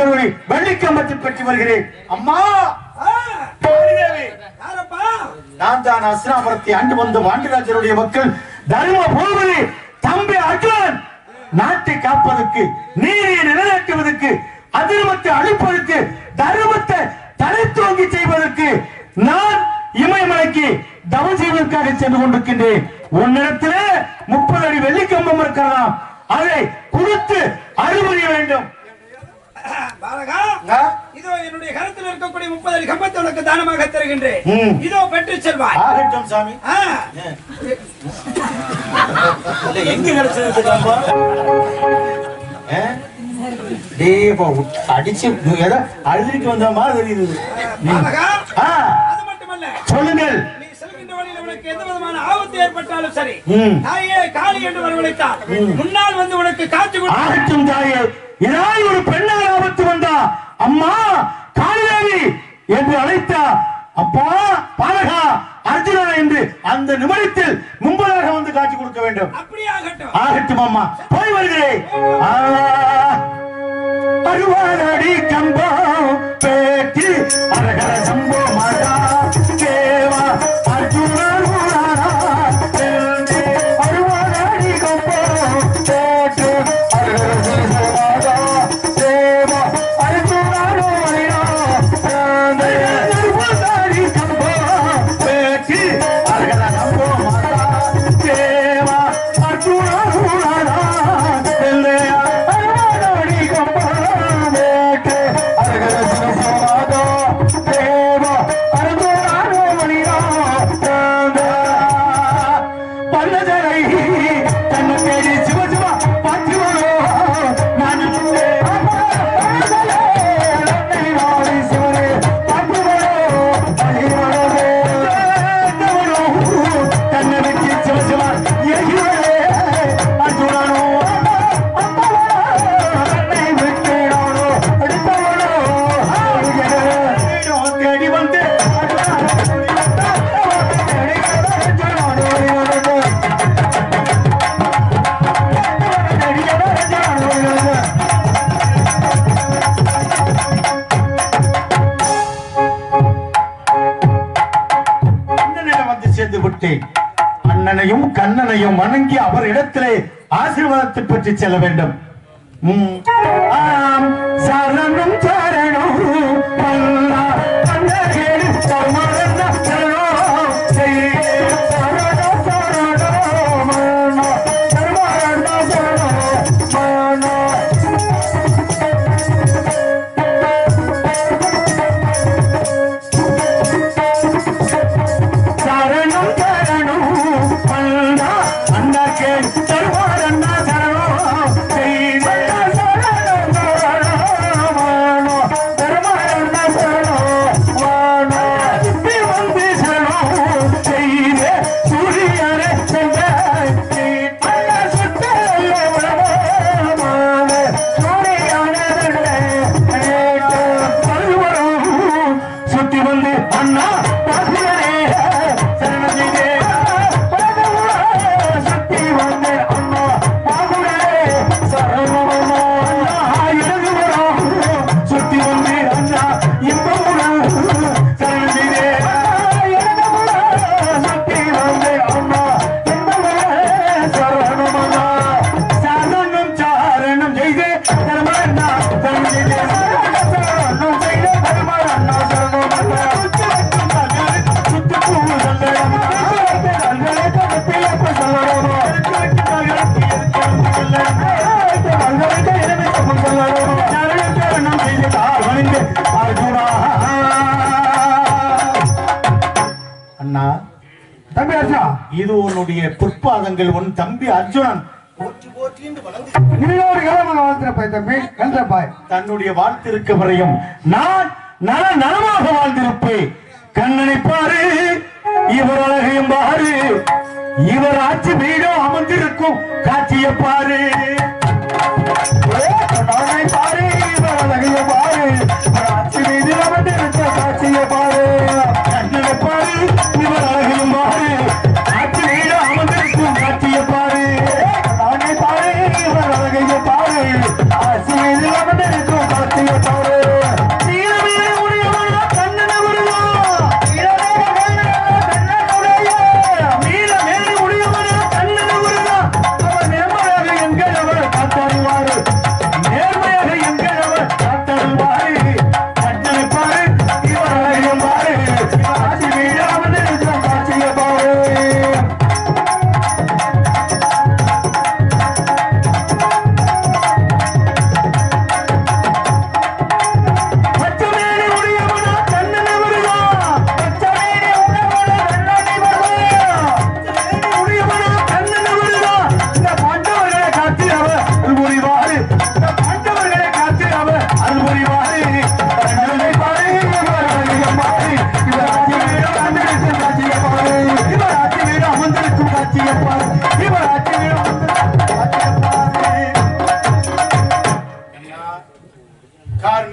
ராஜருடைய வெள்ளிக்கம்பத்தை பற்றி வருகிறேன் அம்மா ஆ, காளிதேவி, யாரப்பா நான் தான் அஸ்ராபுரத்தை ஆண்டு வந்த வாண்டிராஜருடைய மக்கள் தர்ம பூபதி தம்பி அர்ஜுனன் நாட்டை காப்பதற்கு நீதியை நிலைநாட்டுவதற்கு அதிர்மத்தை அழிப்பதற்கு தர்மத்தை தலை தோங்கி செய்வதற்கு நான் இமயமலைக்கு தவம் செய்வதற்காக சென்று கொண்டிருக்கின்றேன் உன்னிடத்திலே முப்பது அடி வெள்ளிக்கம்பம் இருக்கிறதாம் அதை கொடுத்து அறிவுரிய வேண்டும் பாலகா ஆ? இதோ என்னுடைய கருத்தில் இருக்கக்கூடிய முப்பது அடி கம்பத்தை உனக்கு தானமாக தருகின்றேன் ம். இதோ பெற்று செல்வாய் ஆகட்டும் சாமி ஆ, இல்ல, எங்க கிடைச்சது இந்த கம்பம்? ஆ? டேய், இப்ப உட்- அடிச்சு நீ ஏதோ அழுதுட்டு வந்த மாதிரி தெரியுது நீ- பாலகா ஆ, அது மட்டுமல்ல சொல்லுங்கள் நீ செல்கின்ற வழியில் உனக்கு எந்த விதமான ஆபத்து ஏற்பட்டாலும் சரி ம். தாயே காளி என்று வரவழைத்தால் முன்னால் வந்து உனக்கு காட்சி கொடு ஆகட்டும் தாயே ஏதாவது ஒரு பெண்ணால் ஆபத்து வந்தா அம்மா காளிதேவி என்று அழைத்தா அப்பா பாலகா அர்ஜுனா என்று அந்த நிமிடத்தில் முன்பதாக வந்து காட்சி கொடுக்க வேண்டும் அப்படியே ஆகட்டும் ஆகட்டும் அம்மா போய் வருகிறேன் ஆ, அருவாரடி கம்பம் பேட்டி அரகர சம்போ மாதா தேவா அர்ஜுனா அருவாரடி கம்பம் பேட்டி அரகர சம்போ மாதா தேவா அர்ஜுனா அருவாரடி கம்பம் பேட்டி அரகர சம்போ மாதா தேவா அர்ஜுனா தேடி வந்து அண்ணனிடம் வந்து சேர்ந்து விட்டேன் அண்ணனையும் கண்ணனையும் வணங்கி அவர் இடத்திலே ஆசீர்வாதத்தை பெற்று செல்ல வேண்டும் ம். ஆம், சரணம் சரணம் மன்னா, கண்ணகேடு சரணம் சரணம் செய்யே. சரணம் சரணம் மன்னா, சரணம் சரணம் மன்னா. சரணம் சரணம் அண்ணா அண்ணாக்கே தருவார் அண்ணா சரணம் செய்தே. சரணம் சரணம் வானோ, தருவார் அண்ணா சரணம் வானோ. சுத்தி வந்து சரணம் செய்தே. சூரியனை சென்றாய் அண்ணா சுத்தல்ல உலகமானே. சூரியனை சென்றாய் பருவரும் சுத்தி வந்து அண்ணா பாசியரே சரணதிலே சுத்தி வந்து அண்ணா பாகுரே சரணமோ அண்ணா இடதுபுறம் சுத்தி வந்து அண்ணா இன்பமுடன் சரணதிலே இடதுபுறம் சுத்தி வந்து அண்ணா இன்பமுடன் சரணமோ சரணம் சாரணம் செய்து தர்மண்ணா சரணதிலே சரணம் செய்து தர்மண்ணா சரணம் சுத்தி பூ அண்ணா தம்பி அர்ஜுனா இது உன்னுடைய பொற்பாதங்கள் உன் தம்பி அர்ஜுனன் போற்றி போற்றி என்று வணங்கு இன்னொரு காலமாக வாழ்ந்திருப்பாய் தம்பி கண்டிருப்பாய் தன்னுடைய வாழ்த்திருக்க வரையும் நான் நல நலமாக வாழ்ந்திருப்பேன் கண்ணனை பாரு இவர் அழகையும் பாரு இவர் ஆட்சி வீடும் அமர்ந்திருக்கும் காட்சியை பாரு கண்ணனை பாரு இவர் அழகையும் பாரு இவர் ஆட்சி வீதில் அமர்ந்திருக்க காட்சியை பாரு கண்ணனை பாரு இவர் அழகையும் பாரு ஆட்சி வீடும் அமர்ந்திருக்கும் காட்சியை பாரு கண்ணனை பாரு இவர் அழகையும் பாரு ஆட்சி வீதில் அமர்ந்திருக்கும் காட்சியை பாரு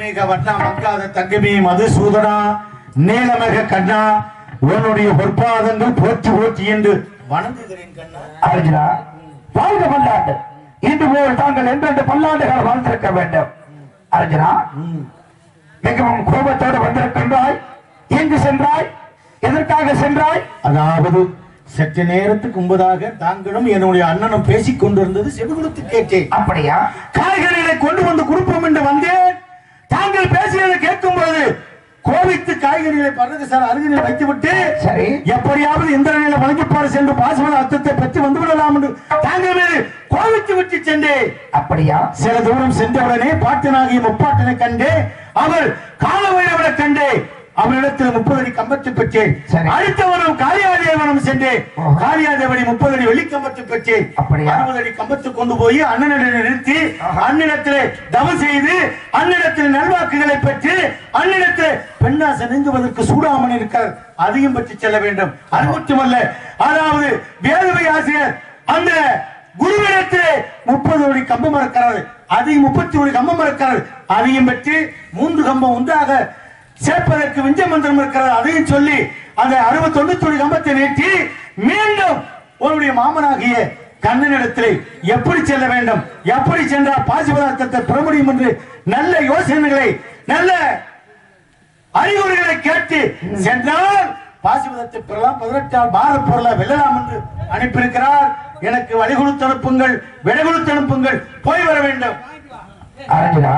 மாணிக வண்ணா மங்காத தங்கமே மதுசூதனா நீலமக கண்ணா உன்னுடைய பொற்பாதங்கள் போற்றி போற்றி என்று வணங்குகிறேன் கண்ணா அர்ஜுனா வாழ்க பல்லாண்டு இன்று போல் தாங்கள் என்றென்று பல்லாண்டுகள் வாழ்ந்திருக்க வேண்டும் அர்ஜுனா மிகவும் கோபத்தோடு வந்திருக்கின்றாய் எங்கு சென்றாய் எதற்காக சென்றாய் அதாவது சற்று நேரத்துக்கு முன்பதாக தாங்களும் என்னுடைய அண்ணனும் பேசிக் கொண்டிருந்தது செவிகுடுத்து கேட்டேன் அப்படியா காய்கறிகளை கொண்டு வந்து கொடுப்போம் என்று வந்தேன் தாங்கள் பேசியதை கேட்கும் பொழுது கோவித்து காய்கறிகளை பறந்து சார் அருகில் வைத்துவிட்டு சரி எப்படியாவது இந்திரனில வழங்கிப்பாடு சென்று பாசுமத அர்த்தத்தை பெற்று வந்து விடலாம் என்று தாங்கள் மீது கோவித்து விட்டு சென்றேன் அப்படியா சில தூரம் சென்றவுடனே பாட்டனாகிய முப்பாட்டனை கண்டு அவர் கால வைரவனை கண்டு அவரிடத்தில் முப்பது அடி கம்பத்தை பெற்றேன் சரி. அடுத்தவரும் காளியாதேவனம் சென்றேன் ஓஹோ. காளியாதேவனை முப்பது அடி வெள்ளி கம்பத்தை பெற்றேன் அப்படியா? அறுபது அடி கம்பத்தை கொண்டு போய் அண்ணனிடம் நிறுத்தி ஆஹா. அண்ணிடத்திலே தவம் செய்து அண்ணிடத்தில் நல்வாக்குகளை பெற்று அண்ணிடத்தில் பெண்ணாசை நீங்குவதற்கு சூடாமன் இருக்கிறார் அதையும் பற்றி செல்ல வேண்டும் அது மட்டுமல்ல அதாவது வேதவை ஆசிரியர் அந்த குருவிடத்திலே முப்பது கோடி கம்பம் இருக்கிறது அதையும் முப்பத்தி ஒரு கம்பம் இருக்கிறது அதையும் பெற்று மூன்று கம்பம் ஒன்றாக சேர்ப்பதற்கு விஞ்ச மந்திரம் இருக்கிறது அதையும் சொல்லி அந்த அறுபத்தி தொண்ணூத்தி கம்பத்தை நீட்டி மீண்டும் உன்னுடைய மாமனாகிய கண்ணனிடத்திலே எப்படி செல்ல வேண்டும் எப்படி சென்றால் பாசி பதார்த்தத்தை பெற முடியும் என்று நல்ல யோசனைகளை நல்ல அறிகுறிகளை கேட்டு சென்றால் பாசிபதத்தை பெறலாம் பதினெட்டாம் பாரத் பொருளை வெல்லலாம் என்று அனுப்பியிருக்கிறார் எனக்கு வழி கொடுத்து அனுப்புங்கள் விடை கொடுத்து அனுப்புங்கள் போய் வர வேண்டும் அர்ஜுனா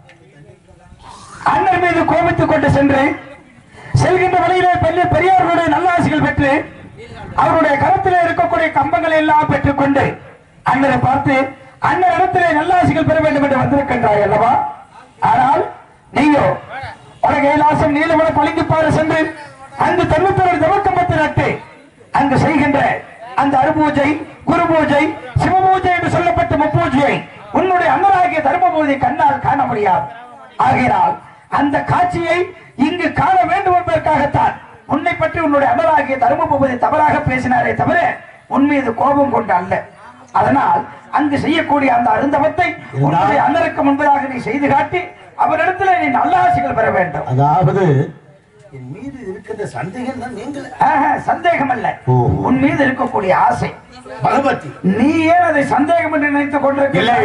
அண்ணன் மீது கோபித்துக் கொண்டு சென்று செல்கின்ற வழியிலே பெரிய பெரியார்களுடைய நல்லாசிகள் பெற்று அவருடைய கரத்திலே இருக்கக்கூடிய கம்பங்களை எல்லாம் பெற்றுக்கொண்டு அண்ணனை பார்த்து அண்ணன் இடத்திலே நல்லாசிகள் பெற வேண்டும் என்று வந்திருக்கின்றாய் அல்லவா ஆனால் நீயோ வட கைலாசம் நீலமலை பளிங்குப்பாறு சென்று அங்கு தொண்ணூத்தொரு தவக்கம்பத்தை நட்டு அங்கு செய்கின்ற அந்த அருபூஜை குரு பூஜை சிவபூஜை என்று சொல்லப்பட்ட முப்பூஜையை உன்னுடைய அண்ணனாகிய தர்ம பூஜை கண்ணால் காண முடியாது ஆகையால் அந்த காட்சியை இங்கு காண வேண்டும் என்பதற்காகத்தான் உன்னை பற்றி உன்னுடைய அண்ணனாகிய தர்ம பூபதி தவறாக பேசினாரே தவிர உன் மீது கோபம் கொண்டு அல்ல அதனால் அங்கு செய்யக்கூடிய அந்த அருந்தவத்தை உன்னுடைய அண்ணருக்கு முன்பதாக நீ செய்து காட்டி அவரிடத்துல நீ நல்ல ஆசைகள் பெற வேண்டும் அதாவது என் மீது இருக்கின்ற சந்தேகம் தான் நீங்கள் ஆஹா, சந்தேகம் அல்ல ஓ. உன் மீது இருக்கக்கூடிய ஆசை பகவதி நீ ஏன் அதை சந்தேகம் என்று நினைத்துக் கொண்டிருக்க இல்லை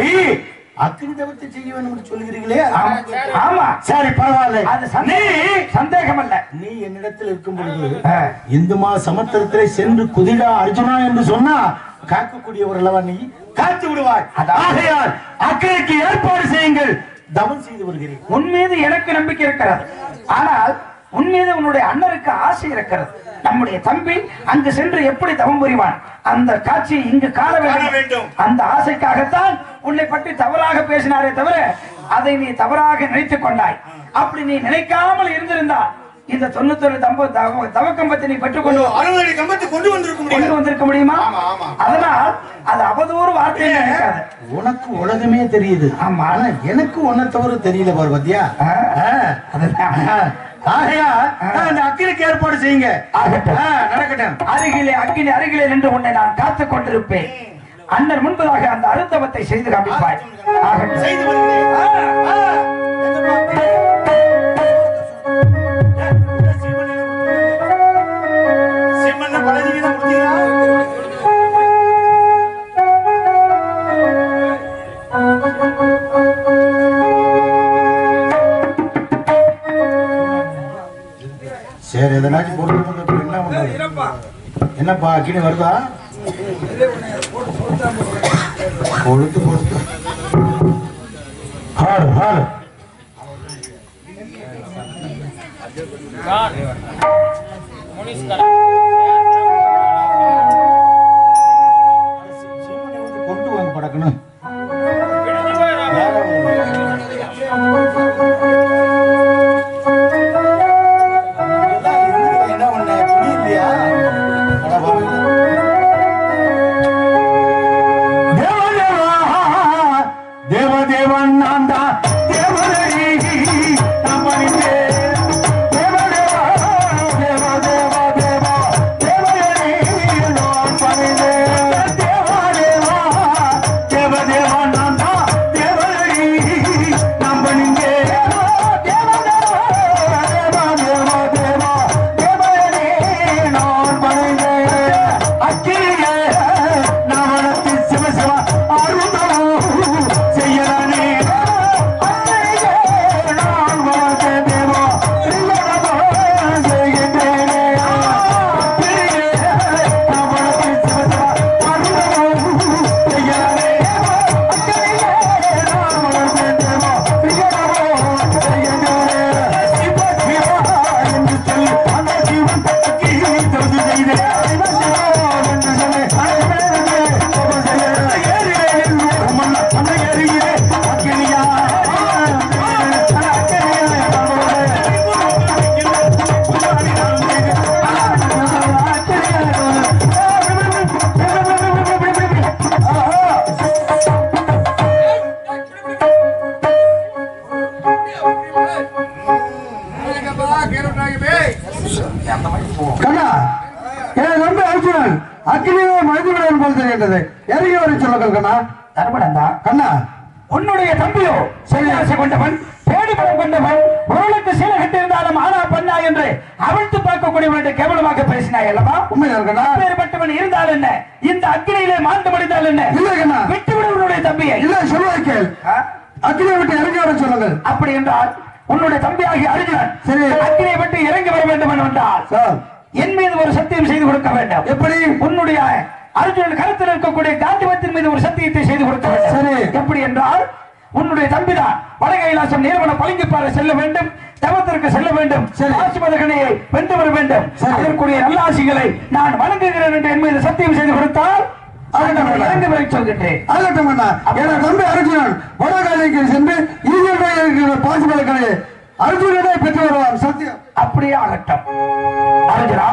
அக்னி தவிர்த்து செய்ய வேண்டும் என்று சொல்கிறீர்களே ஆமா. ஆமா சரி பரவாயில்ல அது நீ சந்தேகம் சந்தேகம் அல்ல நீ என்னிடத்தில் இருக்கும் பொழுது ஆ. இந்துமா சமுத்திரத்திலே சென்று குதிரா அர்ஜுனா என்று சொன்னா காக்கக்கூடியவர் அல்லவா நீ காத்து விடுவாய் அதான். ஆகையால் அக்கறைக்கு ஏற்பாடு செய்யுங்கள் தவம் செய்து வருகிறேன் உன் மீது எனக்கு நம்பிக்கை இருக்கிறது ஆனால் உன் மீது உன்னுடைய அண்ணருக்கு ஆசை இருக்கிறது நம்முடைய தம்பி அங்கு சென்று எப்படி தவம் புரிவான் அந்த காட்சியை இங்கு காண காண வேண்டும் வேண்டும். அந்த ஆசைக்காகத்தான் உன்னை பற்றி தவறாக பேசினாரே தவிர அதை நீ தவறாக நினைத்துக் கொண்டாய் அப்படி நீ நினைக்காமல் இருந்திருந்தால் இந்த தொண்ணூத்தொரு தம்ப தவ- தவக்கம்பத்தை நீ பெற்றுக்கொண்டு அறுபது கம்பத்தை கொண்டு வந்திருக்க கொண்டு வந்திருக்க முடியுமா ஆமா, ஆமா. அதனால் அது அவதூறு வார்த்தை நினைக்காத உனக்கு உலகமே தெரியுது ஆமா. ஆனா எனக்கு உன்னை தவிர தெரியல பாரு பத்தியா ஆ. அதுதான். ஆகையா அந்த அக்கினிக்கு ஏற்பாடு செய்யுங்க ஆகட்டும். ஆ, நடக்கட்டும் அருகிலே அக்கினி அருகிலே நின்று உன்னை நான் காத்துக் கொண்டிருப்பேன் அண்ணன் முன்பதாக அந்த அருந்தவத்தை செய்து காமிப்பாய் ஆகட்டும். செய்து வருகிறேன் ஆ, ஆ, எங்க பாத்து? சிம்மண்ண பழனிக்கு தான் கொடுத்தீங்களா? சரி எதனாச்சும் போட்டு என்ன பண்றது இருப்பா என்னப்பா அக்கினி வருதா கொழுத்து கொழுத்து ஹால் ஹால் கொண்டு வாங்க படக்கணும் என்ன பண்ண துணி இல்லையா அட பாவிங்களா. தேவதேவா தேவதேவன் நான் தான் தேவதை நான் பணிந்தேன். தேவதேவா, தேவதேவா, தேவா, தேவதை நான் பணிந்தேன். தேவதேவா, தேவதேவா, நான் தான் தேவதை நான் பணிந்தேன். வருகின்றது இறங்கி வர சொல்லுங்கள் கண்ணா தர்மனந்தா கண்ணா உன்னுடைய தம்பியோ சன்னியாசி கொண்டவன் பேடிபலம் கொண்டவன் பொருளுக்கு சீல கட்டியிருந்தாலும் ஆனா பண்ணா என்று அவிழ்த்து பார்க்கக்கூடியவன் என்று கேவலமாக பேசினாய் அல்லவா உண்மைதான் கண்ணா அப்பேற்பட்டவன் இருந்தால் என்ன இந்த அக்கினியிலே மாண்டு மடிந்தால் என்ன இல்லை கண்ணா விட்டுவிடு உன்னுடைய தம்பியை இல்ல சொல்லுவாய் கேள் ஆ? அக்னியை விட்டு இறங்கி வர சொல்லுங்கள் அப்படி என்றால் உன்னுடைய தம்பியாகிய அர்ஜுனன் சரி. அக்கினியை விட்டு இறங்கி வர வேண்டும் என்றால் சார் என் மீது ஒரு சத்தியம் செய்து கொடுக்க வேண்டும் எப்படி உன்னுடைய அர்ஜுனன் கருத்தில் இருக்கக்கூடிய காந்திமத்தின் மீது ஒரு சத்தியத்தை செய்து கொடுக்க வேண்டும் சரி. எப்படி என்றால் உன்னுடைய தம்பிதான் வடகைலாசம் நீர்வன பளிங்குப்பாறை செல்ல வேண்டும் தவத்திற்கு செல்ல வேண்டும் சரி. ஆசிமதகனையை வென்று வர வேண்டும் சரி. அதற்குரிய நல்லாசிகளை நான் வழங்குகிறேன் என்று என் மீது சத்தியம் செய்து கொடுத்தால் ஆகட்டும். நான் இறங்கி வரை சொல்கின்றேன் ஆகட்டும் அண்ணா என தம்பி அர்ஜுனன் வடகாலைக்கு சென்று ஈகிய இருக்கிற பாசிமலக்கலையை அர்ஜுனனை பெற்று வருவான் சத்தியம் அப்படியே ஆகட்டும் அர்ஜுனா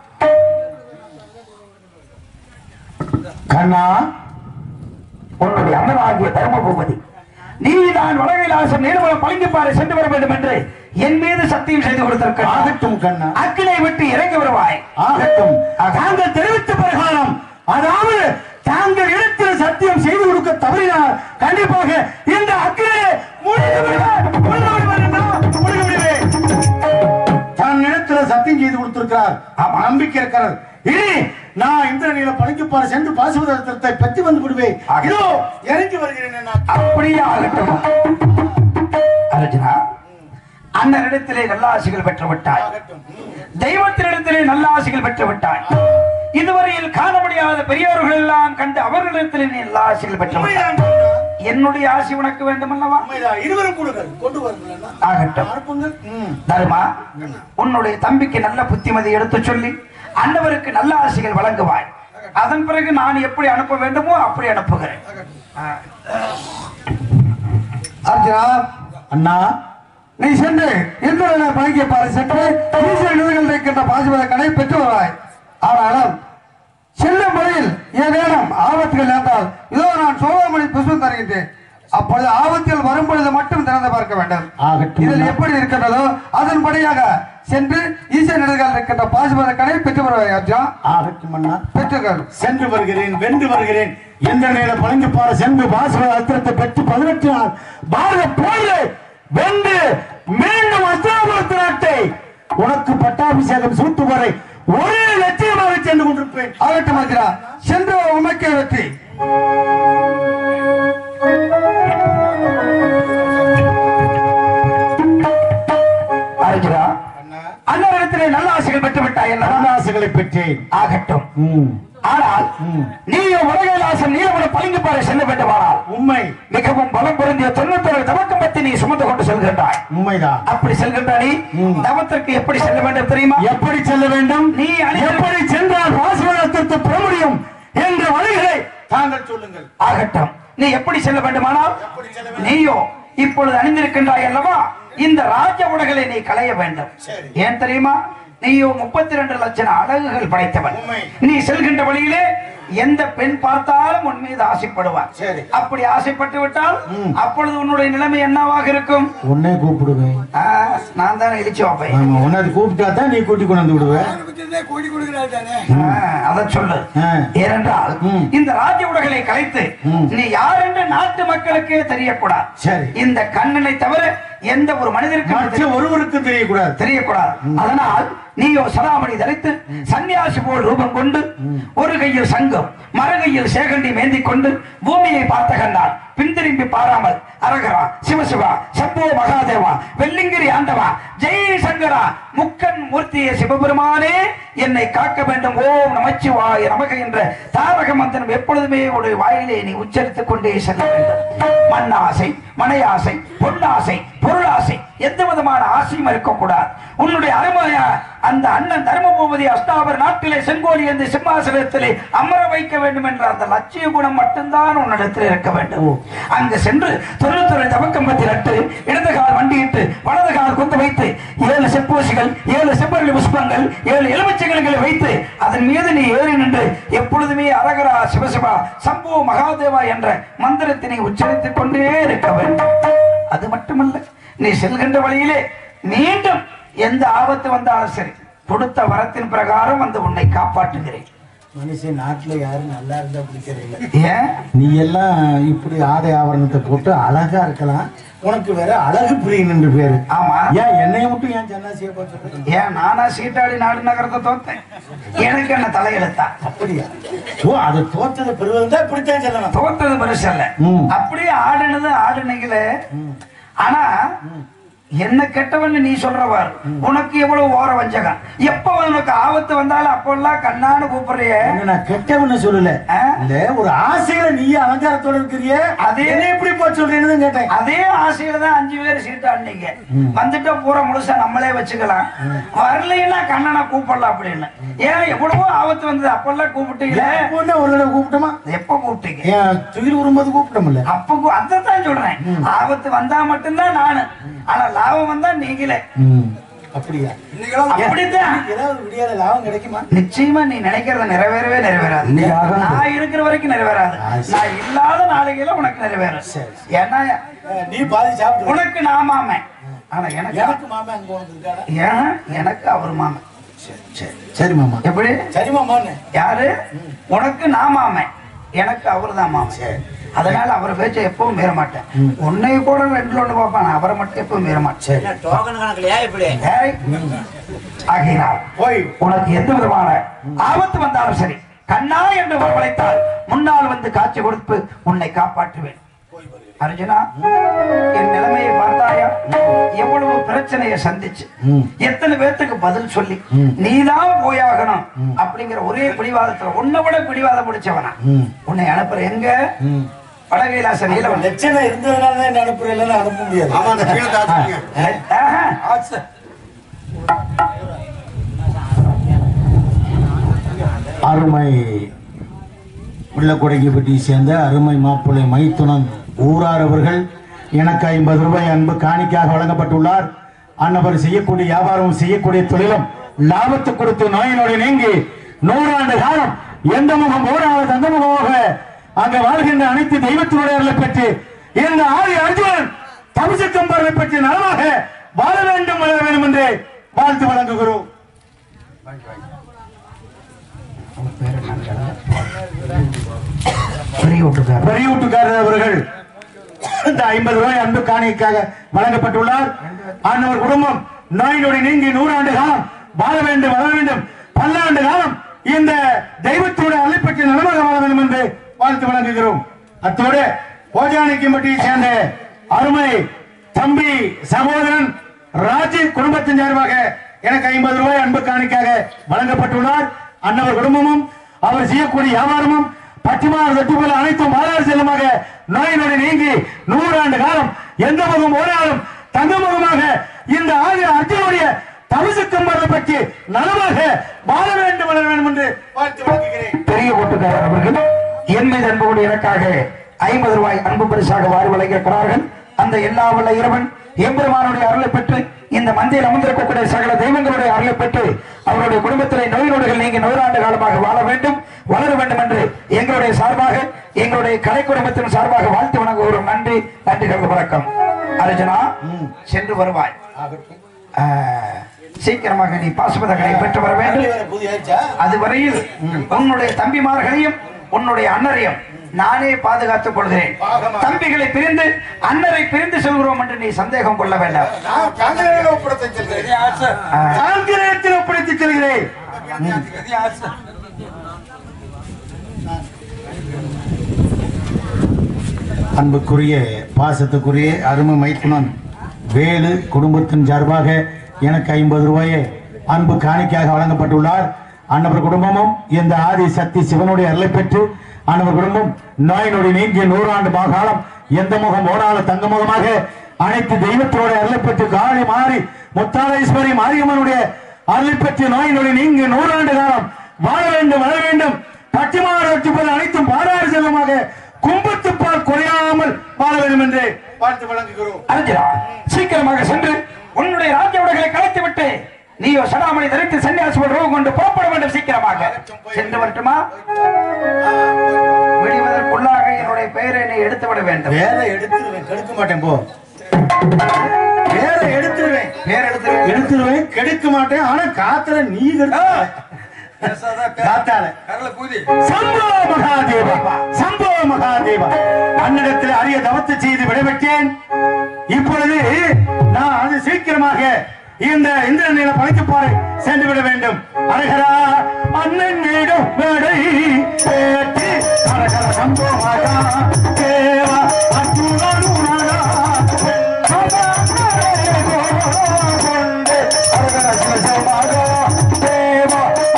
கண்ணா உன்னுடைய அண்ணனாகிய தர்மபூபதி நீதான் வடகைலாசம் நீர்மலம் பளிங்குப்பாறை சென்று வர வேண்டும் என்று என் மீது சத்தியம் செய்து கொடுத்திருக்க ஆகட்டும் கண்ணா அக்கினை விட்டு இறங்கி வருவாய் ஆகட்டும் தாங்கள் தெரிவித்த பிரகாரம் அதாவது தாங்கள் இடத்தில் சத்தியம் செய்து கொடுக்க தவறினால் கண்டிப்பாக இந்த அக்கிலே முழுகி விடுவேன். முழுகி விடுவேன் அண்ணா. முழுகி விடுவேன். தன் இடத்துல சத்தியம் செய்து கொடுத்திருக்கிறார் ஆமா, நம்பிக்கை இருக்கிறார் இனி நான் இந்திரனில பழிக்குப்பாறு சென்று பாசுவதத்தை பெற்று வந்து விடுவேன் ஆகட்டும். இதோ இறங்கி வருகிறேன் அண்ணா. அப்படியே ஆகட்டும் அர்ஜுனா அண்ணனிடத்திலே நல்ல ஆசைகள் பெற்று விட்டாய் ஆகட்டும். தெய்வத்தினிடத்திலே நல்ல ஆசைகள் பெற்று விட்டாய் இதுவரையில் காண முடியாத பெரியவர்கள் எல்லாம் கண்டு அவர்களிடத்திலே நீ நல்ல ஆசைகள் பெற்று விட்டாய் உண்மைதான் அண்ணா. என்னுடைய ஆசை உனக்கு வேண்டும் அல்லவா உண்மைதான். இருவரும் கொடுங்கள் கொண்டு வாருங்கள் அண்ணா. ஆகட்டும் அனுப்புங்கள் ம். தர்மா உன்னுடைய தம்பிக்கு நல்ல புத்திமதி எடுத்து சொல்லி அன்னவருக்கு நல்ல ஆசைகள் வழங்குவாய் அதன் பிறகு நான் எப்படி அனுப்ப வேண்டுமோ அப்படி அனுப்புகிறேன் ஆ. அர்ஜுனா அண்ணா நீ சென்று இந்திரனை பழகிய பாறை சென்று ஈஸ்வர நிதிகள் இருக்கின்ற பாசிமலக்கனை பெற்று வருவாய் ஆனாலும் செல்லும் வழியில் ஏதேனும் ஆபத்துகள் நேர்ந்தால் இதோ நான் சோழமணி புஷ்பம் தருகின்றேன் அப்பொழுது ஆபத்தில் வரும் பொழுது மட்டும் திறந்து பார்க்க வேண்டும் ஆகட்டும் இதில் அண்ணா. எப்படி இருக்கின்றதோ அதன்படியாக சென்று ஈச நெடுகள் இருக்கின்ற பாசிமலக்கனை பெற்று வருவாய் அர்ஜுனா ஆகட்டும் அண்ணா பெற்றுக்கள் சென்று வருகிறேன் வென்று வருகிறேன் எந்த நேர பழங்கிப்பாற சென்று பாசுர அஸ்திரத்தை பெற்று பதினெட்டு நாள் பாரத போரிலே வென்று மீண்டும் அஸ்திராபுரத்து நாட்டை உனக்கு பட்டாபிஷேகம் சூட்டு வரை ஒரே லட்சியமாக சென்று கொண்டிருப்பேன் ஆகட்டும் அர்ஜுனா சென்று வா, உமக்கே வெற்றி அர்ஜுனா அன்னரிடத்திலே நல்ல ஆசைகள் பெற்று விட்டாய் அல்லவா? ஆசைகளை பெற்றேன் ஆகட்டும் ம், ஆனால் ம். நீயும் உலகலாசம் நீலமன பளிங்குப்பாறை செல்ல வேண்டுமானால் உண்மை மிகவும் பலம் பொருந்திய தொண்ணூத்தொரு தவக்கம்பத்தை நீ சுமந்து கொண்டு செல்கின்றாய் உண்மைதான் அப்படி செல்கின்ற நீ ம். தவத்திற்கு எப்படி செல்ல வேண்டும் தெரியுமா எப்படி செல்ல வேண்டும் நீ அணி- எப்படி சென்றால் பாசுரத்திற்கு பெற முடியும் என்ற வழிகளை தாங்கள் சொல்லுங்கள் ஆகட்டும் நீ எப்படி செல்ல வேண்டுமானால் எப்படி செல்ல வேண்டும்? நீயோ இப்பொழுது அணிந்திருக்கின்றாய் அல்லவா இந்த ராஜ உலகளை நீ களைய வேண்டும் சரி. ஏன் தெரியுமா நீயோ முப்பத்தி ரெண்டு லட்சம் அழகுகள் படைத்தவன் உண்மை. நீ செல்கின்ற வழியிலே எந்த பெண் பார்த்தாலும் உன் மீது ஆசைப்படுவார் சரி. அப்படி ஆசைப்பட்டு விட்டால் ம். அப்பொழுது உன்னுடைய நிலைமை என்னவாக இருக்கும் உன்னை கூப்பிடுவேன் ஆ, நான் தான் இடிச்சு வைப்பேன் ஆமா உன்னை அது கூப்பிட்டா தான் நீ கூட்டி கொண்டு வந்து விடுவேன் கோடி கொடுக்கிறாள் தானே அத சொல்லு ஆ. ஏனென்றால் ம். இந்த ராஜ உலகளை கலைத்து ம். நீ யார் என்று நாட்டு மக்களுக்கே தெரியக்கூடாது சரி. இந்த கண்ணனை தவிர எந்த ஒரு மனிதருக்கும் மற்ற தெரிய- ஒருவருக்கும் தெரியக்கூடாது தெரியக்கூடாது அதனால் நீயோ சதாமணி தரித்து சன்னியாசி போல் ரூபம் கொண்டு ஒரு கையில் சங்கம் மறுகையில் சேகண்டி மேந்தி கொண்டு பூமியை பார்த்த கண்டான் பின்திரும்பி பாராமல் அரகரா சிவசிவா சம்போ மகாதேவா வெள்ளிங்கிரி ஆண்டவா ஜெய் சங்கரா முக்கன் மூர்த்திய சிவபெருமானே என்னை காக்க வேண்டும் ஓம் நமச்சிவாய நமக என்ற தாரக மந்திரம் எப்பொழுதுமே உடைய வாயிலே நீ உச்சரித்துக் கொண்டே செல்ல வேண்டும் மண்ணாசை மனையாசை பொன்னாசை பொருளாசை எந்த விதமான ஆசையும் இருக்கக்கூடாது உன்னுடைய அருமைய அந்த அண்ணன் தர்மபூபதி அஷ்டாபர் நாட்டிலே செங்கோலி என்ற சிம்மாசனத்திலே அமர வைக்க வேண்டும் என்ற அந்த லட்சிய குணம் மட்டும்தான் உன்னிடத்தில் இருக்க வேண்டும் அங்கு சென்று தொழில்துறை தவக்கம்பத்தில் நட்டு இடது கால் வண்டியிட்டு வலது கால் கொண்டு வைத்து ஏழு செப்பூசிகள் ஏழு செவ்வரளி புஷ்பங்கள் ஏழு எலுமிச்சைகளை வைத்து அதன் மீது நீ ஏறி நின்று எப்பொழுதுமே அரகரா சிவசிவா சம்போ மகாதேவா என்ற மந்திரத்தினை உச்சரித்துக் கொண்டே இருக்க வேண்டும் அது மட்டுமல்ல நீ செல்கின்ற வழியிலே மீண்டும் எந்த ஆபத்து வந்தாலும் சரி கொடுத்த வரத்தின் பிரகாரம் வந்து உன்னை காப்பாற்றுகிறேன் மனுஷன் நாட்டுல யாரும் நல்லா இருந்தா பிடிக்கிறது இல்ல ஏன் நீ எல்லாம் இப்படி ஆடை ஆவரணத்தை போட்டு அழகா இருக்கலாம் உனக்கு வேற அழகு பிரியன் பேரு ஆமா ஏன் என்னைய மட்டும் ஏன் சன்னாசியா பார்த்து ஏன் நானா சீட்டாடி நாடு நகரத்தை தோத்தேன் எனக்கு என்ன தலையெழுத்தா அப்படியா ஓ அது தோற்றதை பெறுவதுதான் இப்படித்தான் சொல்லணும் தோத்தது பெருசு அல்ல ம். அப்படியே ஆடுனது ஆடுனீங்களே ஆனா என்ன கெட்டவன்னு நீ சொல்றவார் உனக்கு எவ்வளவு ஓர வஞ்சகம் எப்ப உனக்கு ஆபத்து வந்தாலும் அப்பெல்லாம் கண்ணான்னு கூப்பிடுறிய என்ன நான் கெட்டவன்னு சொல்லல ஆ? இல்ல ஒரு ஆசையில நீ அலங்காரத்தோட இருக்கிறியே அதே- என்ன எப்படி போய் சொல்றேன்னு கேட்டேன் அதே ஆசையில தான் அஞ்சு பேர் சீட்டு ஆடினீங்க வந்துட்டா பூரா முழுசா நம்மளே வச்சுக்கலாம் வரலைன்னா கண்ணனை கூப்பிடலாம் அப்படின்னு ஏன் எவ்வளவோ ஆபத்து வந்தது அப்பெல்லாம் கூப்பிட்டீங்களே இப்போ என்ன ஒரு தடவை கூப்பிட்டோமா எப்ப கூப்பிட்டீங்க ஏன் துயில் வரும்போது கூப்பிட்டோம்ல அப்ப கூ- அதைத்தான் சொல்றேன் ஆபத்து வந்தா மட்டும்தான் நானு ஆனா லாபம் வந்தா நீங்களே ம், அப்படியா அப்படித்தான் ஏதாவது விடியாத லாபம் கிடைக்குமா நிச்சயமா நீ நினைக்கிறத நிறைவேறவே நிறைவேறாது இன்னைக்கு ஆகாது. நான் இருக்கிற வரைக்கும் நிறைவேறாது ஆ, சரி. நான் இல்லாத நாளைகள உனக்கு நிறைவேறும் சரி, ஏன்னா அஹ், நீ பாதி சாப்பிட்டு உனக்கு நான் மாமன் ஆனா எனக்கு எனக்கு மாமா அங்க உனக்கு இருக்காடா ஏன் எனக்கு அவர் மாமன் சரி சரி சரி மாமா எப்படி சரி மாமான்னு யாரு உனக்கு நான் மாமன் எனக்கு அவர் தான் மாமன் சரி. அதனால அவர் பேச்ச எப்பவும் மீற மாட்டேன் உன்னை கூட ரெண்டுல ஒண்ணு பார்ப்பேன் நான் அவரை மட்டும் எப்பவும் மீற மாட்டேன் சரி டோக்கன் கணக்குலயா இப்படி ஏய், ஆகையினால் போய் உனக்கு எந்த விதமான ஆபத்து வந்தாலும் சரி கண்ணா என்று வரவழைத்தால் முன்னால் வந்து காட்சி கொடுத்து உன்னை காப்பாற்றுவேன் அர்ஜுனா என் நிலைமையை பார்த்தாயா எவ்வளவு பிரச்சனையை சந்திச்சு ம். எத்தனை பேர்த்துக்கு பதில் சொல்லி ம். நீதான் போயாகணும் அப்படிங்கிற ஒரே பிடிவாதத்துல உன்னை விட பிடிவாதம் பிடிச்சவனா ம். உன்னை அனுப்புற எங்க ம். வடகைலாச நீலவன் லட்சணம் இருந்ததுனால தான் என்ன அனுப்புறேன் இல்லைன்னா அனுப்ப முடியாது ஆமா அந்த கீழே தாச்சுங்க ஆஹா. அருமை உள்ளக்கொடைக்குப்பட்டியை சேர்ந்த அருமை மாப்பிள்ளை மைத்துனன் ஊரார் அவர்கள் எனக்கு ஐம்பது ரூபாய் அன்பு காணிக்காக வழங்கப்பட்டுள்ளார் அன்னவர் செய்யக்கூடிய வியாபாரம் செய்யக்கூடிய தொழிலும் லாபத்தை கொடுத்து நோயினோடு நீங்கி நூறாண்டு காலம் எந்த முகம் ஓடாத தந்த முகமாக அங்க வாழ்கின்ற அனைத்து தெய்வத்தினுடைய அருளை பெற்று இந்த ஆதி அர்ஜுனன் தமிழ்ச்சி கம்பர்களை பெற்று நலமாக வாழ வேண்டும் வளர வேண்டும் என்று வாழ்த்து வழங்குகிறோம் பெரிய வீட்டுக்காரர் பெரியவீட்டுக்காரர் அவர்கள் இந்த ஐம்பது ரூபாய் அன்பு காணிக்காக வழங்கப்பட்டுள்ளார் ஆண்டவர் குடும்பம் நோய் நொடி நீங்கி நூறாண்டு காலம் வாழ வேண்டும் வளர வேண்டும் பல்லாண்டு காலம் இந்த தெய்வத்தோட அழைப்பற்றி நலமாக வாழ வேண்டும் என்று வாழ்த்து வழங்குகிறோம் அத்தோடு ஓஜானிக்கம்பட்டியை சேர்ந்த அருமை தம்பி சகோதரன் ராஜீவ் குடும்பத்தின் சார்பாக எனக்கு ஐம்பது ரூபாய் அன்பு காணிக்காக வழங்கப்பட்டுள்ளார் அன்னவர் குடும்பமும் அவர் செய்யக்கூடிய வியாபாரமும் பச்சிமார் தொட்டி போல அனைத்தும் மாறாறு செல்லுமாக நோய் நொடி நீங்கி நூறாண்டு காலம் எந்த முகம் ஓராலும் தங்க முகமாக இந்த ஆதி அர்ஜுனுடைய தவிசு கம்பரை பற்றி நலமாக வாழ வேண்டும் வளர வேண்டும் என்று வாழ்த்து வழங்குகிறேன் பெரிய ஓட்டுக்காரர் அவர்கள் என் மீது அன்போடு எனக்காக ஐம்பது ரூபாய் அன்பு பரிசாக வாரி வழங்கியிருக்கிறார்கள் அந்த எல்லா வல்ல இறைவன் எம்பெருமானுடைய அருளை பெற்று இந்த மந்தியில் அமர்ந்திருக்கக்கூடிய சகல தெய்வங்களுடைய அருளை பெற்று அவருடைய குடும்பத்திலே நோய் நொடிகள் நீங்க நூறாண்டு காலமாக வாழ வேண்டும் வளர வேண்டும் என்று எங்களுடைய சார்பாக எங்களுடைய கலை குடும்பத்தின் சார்பாக வாழ்த்து வணங்குகிறோம் நன்றி நன்றி கலந்து வணக்கம் அர்ஜுனா சென்று வருவாய் ஆ, சீக்கிரமாக நீ பாசுபதங்களை பெற்று வர வேண்டும் புதிய ஆயிடுச்சா அது வரையில் உன்னுடைய தம்பிமார்களையும் உன்னுடைய அண்ணரையும் நானே பாதுகாத்துக் கொள்கிறேன் தம்பிகளை பிரிந்து அண்ணரை பிரிந்து செல்கிறோம் என்று நீ சந்தேகம் கொள்ள வேண்டாம் நான் காங்கிரேட் ஒப்படத்தை செல்கிறேன் சாங்கிரத்தில் ஒப்படைத்து செல்கிறேன் அன்புக்குரிய பாசத்துக்குரிய அருமை மைத்துனன் வேலு குடும்பத்தின் சார்பாக எனக்கு ஐம்பது ரூபாயை அன்பு காணிக்கையாக வழங்கப்பட்டுள்ளார் அன்னவர் குடும்பமும் இந்த ஆதி சக்தி சிவனுடைய அருளை பெற்று அன்னவர் குடும்பம் நோய் நொடி நீங்கிய நூறாண்டு காலம் எந்த முகம் ஓடாத தங்க முகமாக அனைத்து தெய்வத்தினுடைய அருளை பெற்று காளி மாறி முத்தாளேஸ்வரி மாரியம்மனுடைய அருளை பெற்று நோய் நொடி நீங்கிய நூறாண்டு காலம் வாழ வேண்டும் வளர வேண்டும் பச்சைமாறு வச்சுப்பது அனைத்தும் பாராறு செல்லுமாக கும்பத்துப்பால் குறையாமல் வாழ வேண்டும் என்று வாழ்த்து வழங்குகிறோம் அறிஞரா சீக்கிரமாக சென்று உன்னுடைய ராஜ்ய உடைகளை கலைத்து விட்டு நீயோ சடாமணி தரித்து சன்னியாசி ரூபம் கொண்டு புறப்பட வேண்டும் சீக்கிரமாக சென்று வரட்டுமா விடுவதற்குள்ளாக என்னுடைய பெயரை நீ எடுத்து விட வேண்டும் வேற எடுத்துருவேன் கெடுக்க மாட்டேன் போ வேற எடுத்துருவேன் பேர் எடுத்து எடுத்துருவேன் கெடுக்க மாட்டேன் ஆனா காத்துல நீ கெடுக்க காத்தால கரல பூதி சம்போ மகாதேவா சம்போ மகாதேவா அன்னிடத்தில் அரிய தவத்தை செய்து விடைபெற்றேன் இப்பொழுது நான் அது சீக்கிரமாக இந்த இந்திரநில படைத்து பாறை சென்று விட வேண்டும் அரகரா அண்ணன் நீடும் மேடை ஏற்றி அரகர சம்போ மகா தேவா அச்சுரனுனகா கொண்டு அரகர சிவசமாகா தேவா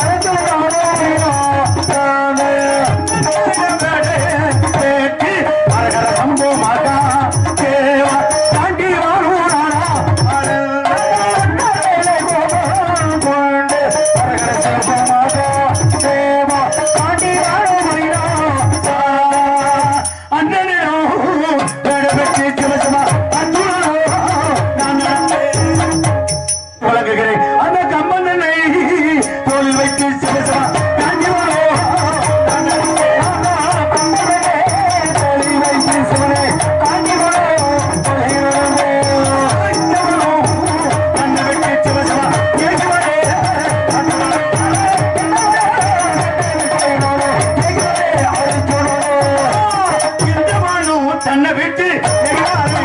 வழங்குகிறேன் அந்த கம்மனை தோளில் வைத்து சிவசமா தாண்டி வரோ தோளில் வைத்து சிவனே தாண்டி வரோ கண்ணை வைத்து சிவசமா ஏகி வரே இந்த மானு தன்னை விட்டு எங்காரு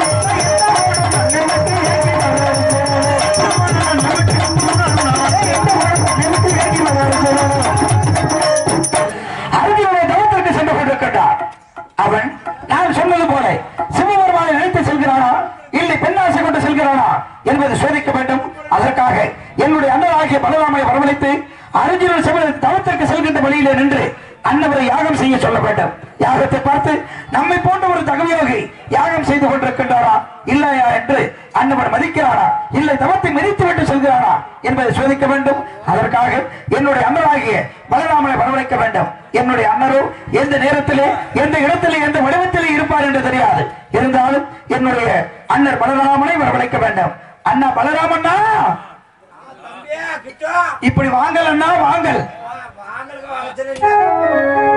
அர்ஜுனனை தவத்திற்கு சென்று கொண்டிருக்கின்றான் அவன் நான் சொன்னது போல சிவபெருமானை நினைத்து செல்கிறானா இல்லை பெண்ணாசை கொண்டு செல்கிறானா என்பதை சோதிக்க வேண்டும் அதற்காக என்னுடைய அண்ணனாகிய பலராமை வரவழைத்து அர்ஜுனன் சிவ தவத்திற்கு செல்கின்ற வழியிலே நின்று அன்னவரை யாகம் செய்ய சொல்ல வேண்டும் யாகத்தை பார்த்து நம்மை போன்ற ஒரு தகவயோகி யாகம் செய்து கொண்டிருக்கின்றாரா இல்லையா என்று அன்னவன் மதிக்கிறானா இல்லை தவத்தை மிதித்து விட்டு செல்கிறானா என்பதை சோதிக்க வேண்டும் அதற்காக என்னுடைய அண்ணனாகிய பலராமனை வரவழைக்க வேண்டும் என்னுடைய அண்ணரோ எந்த நேரத்திலே எந்த இடத்திலே எந்த வடிவத்திலே இருப்பார் என்று தெரியாது இருந்தாலும் என்னுடைய அண்ணர் பலராமனை வரவழைக்க வேண்டும் அண்ணா பலராமண்ணா தம்பியா, கிட்டோ. இப்படி வாங்கல் அண்ணா வாங்கல் வா, வாங்கலுக்கு வளர்ச்சிருங்க.